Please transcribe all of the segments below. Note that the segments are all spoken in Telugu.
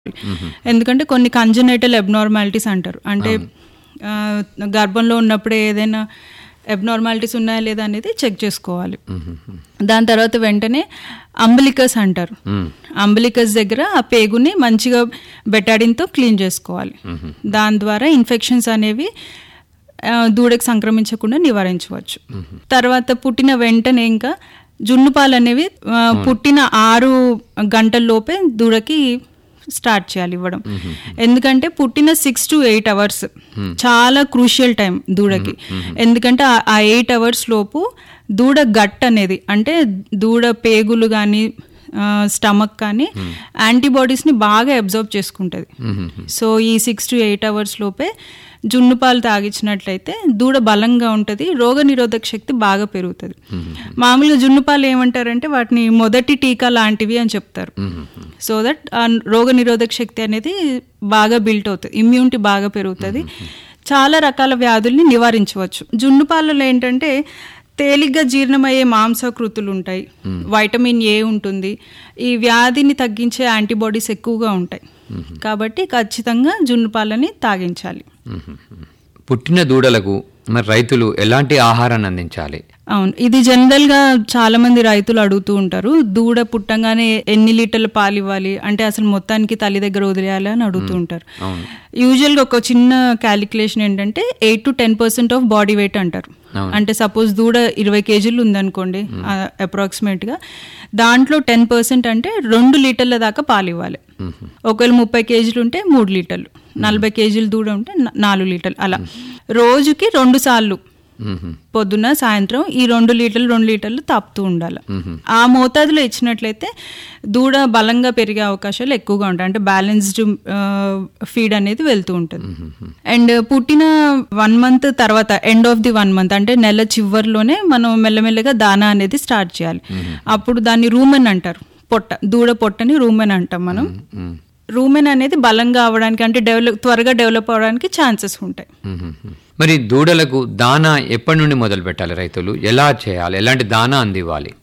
ఎందుకంటే కొన్ని కంజనైటల్ అబ్నార్మాలిటీస్ అంటారు అంటే ఆ, గర్భంలో ఉన్నప్పుడే ఏదైనా అబ్నార్మాలిటీస్ ఉన్నాయా లేదా అనేది చెక్ చేసుకోవాలి దాని తర్వాత వెంటనే అంబలికస్ అంటారు అంబలికస్ దగ్గర ఆ పేగుని మంచిగా బెటాడిన్తో క్లీన్ చేసుకోవాలి దాని ద్వారా ఇన్ఫెక్షన్స్ అనేవి ఆ, దూడకి సంక్రమించకుండా నివారించవచ్చు తర్వాత పుట్టిన వెంటనే ఇంకా జున్ను పాలు అనేవి ఆ, పుట్టిన ఆరు గంటల లోపే దూడకి స్టార్ట్ చేయాలి ఇవ్వడం ఎందుకంటే పుట్టిన సిక్స్ టు ఎయిట్ అవర్స్ చాలా క్రూషియల్ టైం దూడకి ఎందుకంటే ఆ- ఆ ఎయిట్ అవర్స్ లోపు దూడ గట్ అనేది అంటే దూడ పేగులు కానీ స్టమక్ కానీ యాంటీబాడీస్ని బాగా అబ్జర్వ్ చేసుకుంటుంది సో ఈ సిక్స్ టు ఎయిట్ అవర్స్ లోపే జున్ను పాలు తాగించినట్లయితే దూడ బలంగా ఉంటుంది రోగ నిరోధక శక్తి బాగా పెరుగుతుంది మామూలుగా జున్ను పాలు ఏమంటారంటే వాటిని మొదటి టీకా లాంటివి అని చెప్తారు సో దట్ ఆ రోగ నిరోధక శక్తి అనేది బాగా బిల్ట్ అవుతుంది ఇమ్యూనిటీ బాగా పెరుగుతుంది చాలా రకాల వ్యాధుల్ని నివారించవచ్చు జున్ను పాలలో ఏంటంటే తేలిగ్గా జీర్ణమయ్యే మాంసకృతులు ఉంటాయి వైటమిన్ ఏ ఉంటుంది ఈ వ్యాధిని తగ్గించే యాంటీబాడీస్ ఎక్కువగా ఉంటాయి కాబట్టి ఖచ్చితంగా జున్ను పాలని తాగించాలి పుట్టిన దూడలకు మరి రైతులు ఎలాంటి ఆహారాన్ని అందించాలి అవును ఇది జనరల్ గా చాలా మంది రైతులు అడుగుతూ ఉంటారు దూడ పుట్టంగానే ఎన్ని లీటర్ల పాలు ఇవ్వాలి అంటే అసలు మొత్తానికి తల్లి దగ్గర వదిలేయాలి అని అడుగుతూ ఉంటారు యూజువల్ గా ఒక చిన్న క్యాలిక్యులేషన్ ఏంటంటే eight to ten percent of body weight అంటారు అంటే సపోజ్ దూడ ఇరవై కేజీలు ఉందనుకోండి అప్రాక్సిమేట్ గా దాంట్లో టెన్ పర్సెంట్ అంటే రెండు లీటర్ల దాకా పాలు ఇవ్వాలి ఒకవేళ ముప్పై కేజీలు ఉంటే మూడు లీటర్లు నలభై కేజీలు దూడ ఉంటే నా- నాలుగు లీటర్లు అలా రోజుకి రెండు సార్లు పొద్దున్న సాయంత్రం ఈ రెండు లీటర్లు రెండు లీటర్లు తాపుతూ ఉండాలి ఆ మోతాదులో ఇచ్చినట్లయితే దూడ బలంగా పెరిగే అవకాశాలు ఎక్కువగా ఉంటాయి అంటే బ్యాలెన్స్డ్ ఫీడ్ అనేది వెళ్తూ ఉంటుంది అండ్ పుట్టిన వన్ మంత్ తర్వాత end of the one month అంటే నెల చివరిలోనే మనం మెల్లమెల్లగా దానా అనేది స్టార్ట్ చేయాలి అప్పుడు దాన్ని రూమెన్ అంటారు పొట్ట దూడ పొట్టని రూమెన్ అంటాం మనం రూమెన్ అనేది బలంగా అవడానికి అంటే డెవలప్ త్వరగా డెవలప్ అవడానికి ఛాన్సెస్ ఉంటాయి మరి దూడలకు దానా ఎప్పటి నుండి మొదలు పెట్టాలి రైతులు ఎలా చేయాలి ఎలాంటి దానా అందివ్వాలి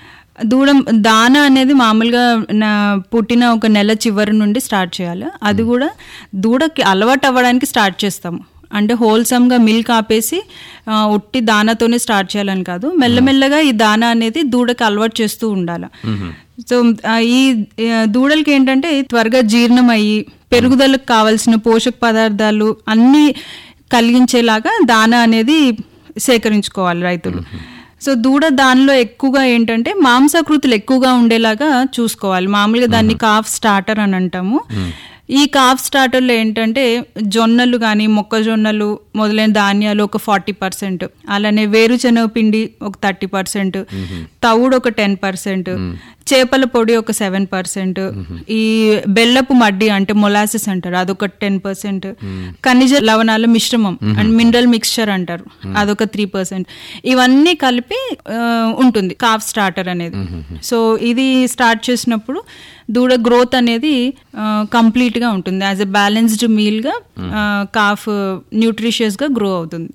దూడ దాన అనేది మామూలుగా నా పుట్టిన ఒక నెల చివరి నుండి స్టార్ట్ చేయాలి అది కూడా దూడకి అలవాటు అవ్వడానికి స్టార్ట్ చేస్తాము అంటే హోల్సమ్గా మిల్క్ ఆపేసి ఆ, ఉట్టి దానాతోనే స్టార్ట్ చేయాలని కాదు మెల్లమెల్లగా ఈ దానా అనేది దూడకి అలవాటు చేస్తూ ఉండాలి సో ఆ, ఈ ఆ, దూడలకి ఏంటంటే త్వరగా జీర్ణం అయ్యి పెరుగుదలకు కావాల్సిన పోషక పదార్థాలు అన్నీ కలిగించేలాగా దానా అనేది సేకరించుకోవాలి రైతులు సో దూడ దానిలో ఎక్కువగా ఏంటంటే మాంసకృతులు ఎక్కువగా ఉండేలాగా చూసుకోవాలి మామూలుగా దాన్ని కాఫ్ స్టార్టర్ అని అంటాము ఈ కాఫ్ స్టార్టర్లో ఏంటంటే జొన్నలు కానీ మొక్కజొన్నలు మొదలైన ధాన్యాలు ఒక ఫార్టీ పర్సెంట్ అలానే వేరుశనగ పిండి ఒక థర్టీ పర్సెంట్ తవుడు ఒక టెన్ పర్సెంట్ చేపల పొడి ఒక సెవెన్ పర్సెంట్ ఈ బెల్లపు మడ్డి అంటే మొలాసిస్ అంటారు అదొక టెన్ పర్సెంట్ ఖనిజ లవణాల మిశ్రమం అండ్ మినరల్ మిక్స్చర్ అంటారు అదొక త్రీ పర్సెంట్ ఇవన్నీ కలిపి ఆ, ఉంటుంది కాఫ్ స్టార్టర్ అనేది సో ఇది స్టార్ట్ చేసినప్పుడు దూడ గ్రోత్ అనేది కంప్లీట్ గా ఉంటుంది యాజ్ ఎ బ్యాలెన్స్డ్ మీల్ గా కాఫ్ న్యూట్రిషియస్ గా గ్రో అవుతుంది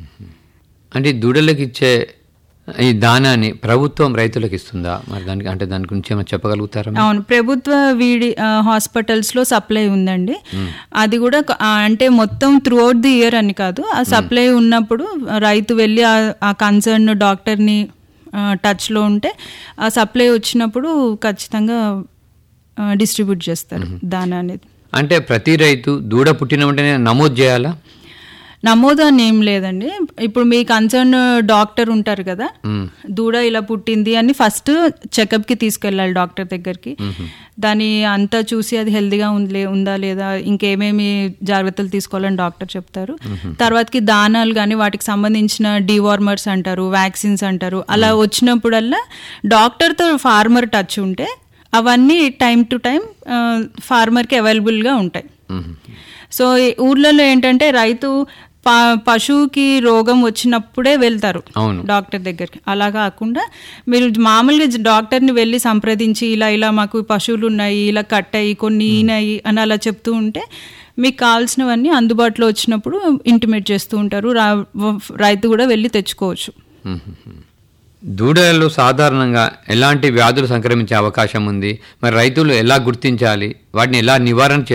అంటే ఈ దూడలకు ఇచ్చే ఈ దానాన్ని ప్రభుత్వం రైతులకు ఇస్తుందా మరి దానికి అంటే దాని గురించి ఏమైనా చెప్పగలుగుతారా మీరు? అవును ప్రభుత్వ వీడి హాస్పిటల్స్ లో సప్లై ఉందండి అది కూడా క- ఆ, అంటే మొత్తం త్రూ అవుట్ ది ఇయర్ అని కాదు ఆ సప్లై ఉన్నప్పుడు రైతు వెళ్ళి ఆ- ఆ కన్సర్న్ డాక్టర్ని టచ్ లో ఉంటే ఆ సప్లై వచ్చినప్పుడు ఖచ్చితంగా డిస్ట్రిబ్యూట్ చేస్తారు దాని అనేది అంటే ప్రతి రైతు దూడ పుట్టిన వెంటనే నమోదు చేయాలా నమోదు అని ఏం లేదండి ఇప్పుడు మీ కన్సర్న్ డాక్టర్ ఉంటారు కదా దూడ ఇలా పుట్టింది అని ఫస్ట్ చెకప్కి తీసుకెళ్ళాలి డాక్టర్ దగ్గరికి దాని అంతా చూసి అది హెల్దీగా ఉందిలే ఉందా లేదా ఇంకేమేమి జాగ్రత్తలు తీసుకోవాలని డాక్టర్ చెప్తారు తర్వాతకి దానాలు కానీ వాటికి సంబంధించిన డివార్మర్స్ అంటారు వ్యాక్సిన్స్ అంటారు అలా వచ్చినప్పుడల్లా డాక్టర్తో ఫార్మర్ టచ్ ఉంటే అవన్నీ టైం టు టైం ఫార్మర్కి అవైలబుల్గా ఉంటాయి సో ఈ ఊర్లలో ఏంటంటే రైతు ప- పశువుకి రోగం వచ్చినప్పుడే వెళ్తారు అవును. డాక్టర్ దగ్గరికి అలా కాకుండా మీరు మామూలుగా జ- డాక్టర్ని వెళ్ళి సంప్రదించి ఇలా ఇలా మాకు పశువులు ఉన్నాయి ఇలా కట్టాయి కొన్ని ఈనాయి అని అలా చెప్తూ ఉంటే మీకు కావాల్సినవన్నీ అందుబాటులో వచ్చినప్పుడు ఇంటిమేట్ చేస్తూ ఉంటారు రా- వ- రైతు కూడా వెళ్ళి తెచ్చుకోవచ్చు దూడలలో సాధారణంగా ఎలాంటి వ్యాధులు సంక్రమించే అవకాశం ఉంది మరి రైతులు ఎలా గుర్తించాలి వాటిని ఎలా నివారణ